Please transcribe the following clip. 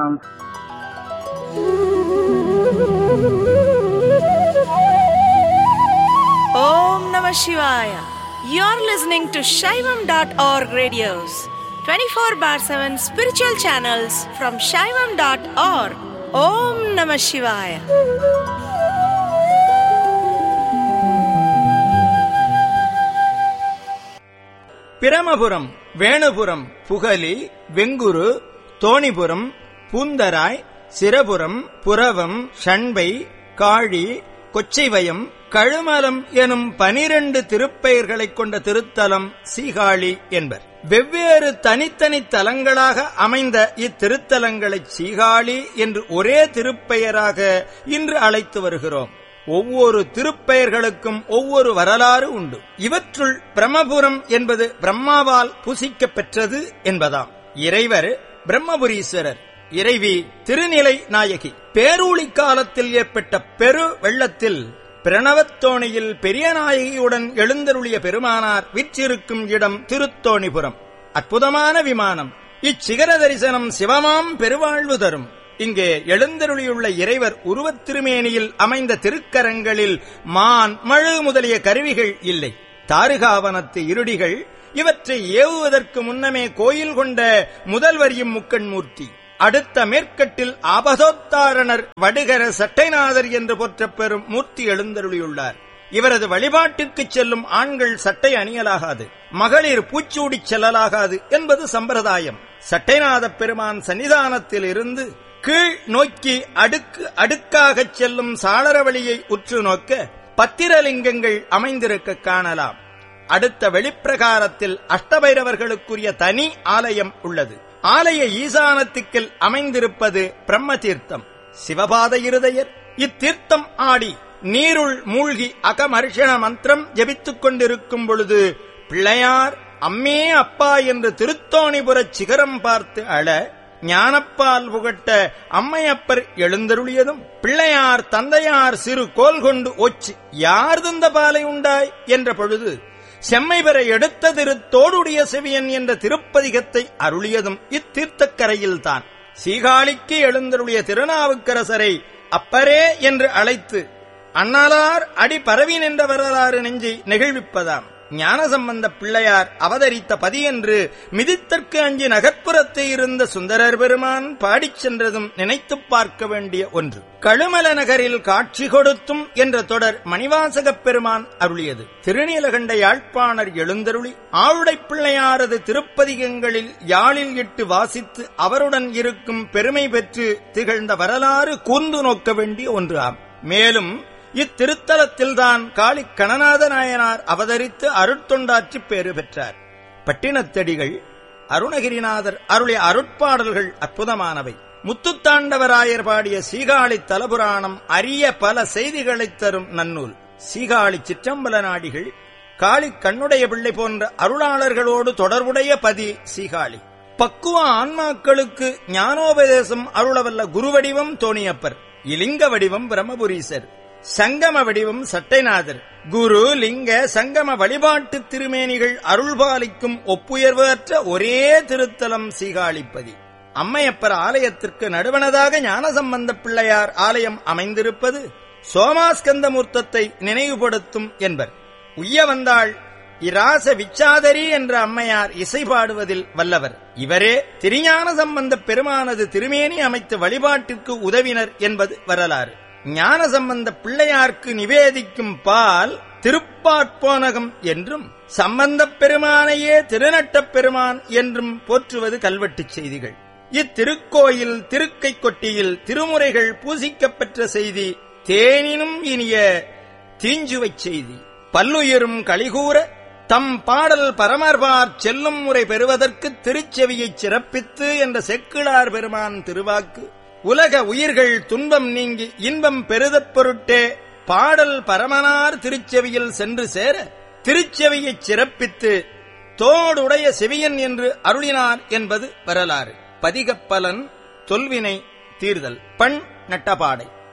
ஆம் Om Namah Shivaya. You're listening to Shaivam.org radios, 24 bar 7 spiritual channels from Shaivam.org. Om Namah Shivaya. பிரமபுரம் Venupuram புகலி வெங்குரு Thonipuram Poontharai Sirapuram புரவம் ஷண்பை காழி கொச்சைவயம் கழுமலம் எனும் பனிரண்டு திருப்பெயர்களைக் கொண்ட திருத்தலம் சீகாழி என்பர் வெவ்வேறு தனித்தனி தலங்களாக அமைந்த இத்திருத்தலங்களை சீகாழி என்று ஒரே திருப்பெயராக இன்று அழைத்து வருகிறோம் ஒவ்வொரு திருப்பெயர்களுக்கும் ஒவ்வொரு வரலாறு உண்டு இவற்றுள் பிரம்மபுரம் என்பது பிரம்மாவால் புசிக்கப் பெற்றது என்பதாம் இறைவர் பிரம்மபுரீஸ்வரர் இறைவி திருநிலை நாயகி பேரூழி காலத்தில் ஏற்பட்ட பெரு வெள்ளத்தில் பிரணவத்தோணியில் பெரிய நாயகியுடன் எழுந்தருளிய பெருமானார் விற்றிருக்கும் இடம் திருத்தோணிபுரம் அற்புதமான விமானம் இச்சிகர தரிசனம் சிவமாம் பெருவாழ்வு தரும் இங்கே எழுந்தருளியுள்ள இறைவர் உருவத் திருமேனியில் அமைந்த திருக்கரங்களில் மான் மழு முதலிய கருவிகள் இல்லை தாருகாவனத்து இருடிகள் இவற்றை ஏவுவதற்கு முன்னமே கோயில் கொண்ட முதல்வரியும் முக்கண்மூர்த்தி அடுத்த மேற்கட்டில் ஆபதோத்தாரணர் வடுகர சட்டைநாதர் என்று போற்றப் பெறும் மூர்த்தி எழுந்தருளியுள்ளார் இவரது வழிபாட்டிற்குச் செல்லும் ஆண்கள் சட்டை அணியலாகாது மகளிர் பூச்சூடிச் செல்லலாகாது என்பது சம்பிரதாயம் சட்டைநாதப் பெருமான் சன்னிதானத்தில் இருந்து கீழ் நோக்கி அடுக்கு அடுக்காகச் செல்லும் சாளர வழியை உற்று நோக்க பத்திரலிங்கங்கள் அமைந்திருக்க காணலாம் அடுத்த வெளிப்பிரகாரத்தில் அஷ்டபைரவர்களுக்குரிய தனி ஆலயம் உள்ளது ஆலய ஈசானத்துக்கில் அமைந்திருப்பது பிரம்ம தீர்த்தம் சிவபாத இருதயர் இத்தீர்த்தம் ஆடி நீருள் மூழ்கி அகமர்ஷண மந்திரம் ஜபித்துக் கொண்டிருக்கும் பொழுது பிள்ளையார் அம்மே அப்பா என்று திருத்தோணிபுரச் சிகரம் பார்த்து அழ ஞானப்பால் புகட்ட அம்மையப்பர் எழுந்தருளியதும் பிள்ளையார் தந்தையார் சிறு கோல் கொண்டு ஒச்சு யார் தந்த பாலை உண்டாய் என்ற பொழுது செம்மை பெற எடுத்த திரு தோடுடைய செவியன் என்ற திருப்பதிகத்தை அருளியதும் இத்தீர்த்தக்கரையில்தான் சீகாழிக்கு எழுந்தருளிய திருநாவுக்கரசரை அப்பரே என்று அழைத்து அண்ணலார் அடி பரவி நின்ற வரலாறு நெஞ்சை நெகிழ்விப்பதாம் ஞானசம்பந்த பிள்ளையார் அவதரித்த பதி என்று மிதித்தற்கு அஞ்சி நகர்ப்புறத்தை இருந்த சுந்தரர் பெருமான் பாடிச் சென்றதும் நினைத்துப் பார்க்க வேண்டிய ஒன்று கழுமல நகரில் காட்சி கொடுத்தும் என்ற தொடர் மணிவாசகப் பெருமான் அருளியது திருநீலகண்ட யாழ்ப்பாணர் எழுந்தருளி ஆவுடைப் பிள்ளையாரது திருப்பதிகங்களில் யாழில் இட்டு வாசித்து அவருடன் இருக்கும் பெருமை பெற்று திகழ்ந்த வரலாறு கூர்ந்து நோக்க வேண்டிய ஒன்று ஆம் மேலும் இத்திருத்தலத்தில்தான் காளி கணநாத நாயனார் அவதரித்து அருட்தொண்டாற்றி பேறு பெற்றார் பட்டினத்தடிகள் அருணகிரிநாதர் அருளிய அருட்பாடல்கள் அற்புதமானவை முத்துத்தாண்டவராயர் பாடிய சீகாழி தலபுராணம் அரிய பல செய்திகளைத் தரும் நன்னூல் சீகாழி சிற்றம்பல நாடிகள் காளி கண்ணுடைய பிள்ளை போன்ற அருளாளர்களோடு தொடர்புடைய பதி சீகாழி பக்குவ ஆன்மாக்களுக்கு ஞானோபதேசம் அருளவல்ல குருவடிவம் தோணியப்பர் இலிங்க வடிவம் பிரம்மபுரீசர் சங்கம வடிவம் சட்டைநாதர் குரு லிங்க சங்கம வழிபாட்டு திருமேனிகள் அருள்பாலிக்கும் ஒப்புயர்வு அற்ற ஒரே திருத்தலம் சீகாழிப்பதி அம்மையப்பர் ஆலயத்திற்கு நடுவனதாக ஞானசம்பந்த பிள்ளையார் ஆலயம் அமைந்திருப்பது சோமாஸ்கந்த மூர்த்தத்தை நினைவுபடுத்தும் என்பர் உய்ய வந்தாள் இராச விச்சாதரி என்ற அம்மையார் இசை பாடுவதில் வல்லவர் இவரே திருஞான சம்பந்த பெருமானது திருமேனி அமைத்து வழிபாட்டிற்கு உதவினர் என்பது வரலாறு ஞான சம்பந்த பிள்ளையார்க்கு நிவேதிக்கும் பால் திருப்பாற்போனகம் என்றும் சம்பந்தப் பெருமானையே திருநட்டப் பெருமான் என்றும் போற்றுவது கல்வெட்டுச் செய்திகள் இத்திருக்கோயில் திருக்கை கொட்டியில் திருமுறைகள் பூசிக்கப்பெற்ற செய்தி தேனினும் இனிய தீஞ்சுவைச் செய்தி பல்லுயிரும் கலிகூற தம் பாடல் பரமர்பார் செல்லும் முறை பெறுவதற்கு திருச்செவியைச் சிறப்பித்து என்ற செக்கிழார் பெருமான் திருவாக்கு உலக உயிர்கள் துன்பம் நீங்கி இன்பம் பெருதப் பொருட்டே பாடல் பரமனார் திருச்செவியில் சென்று சேர திருச்செவியைச் சிறப்பித்து தோடுடைய செவியன் என்று அருளினார் என்பது வரலாறு பதிகப்பலன் தொல்வினை தீர்தல் பண் நட்டபாடை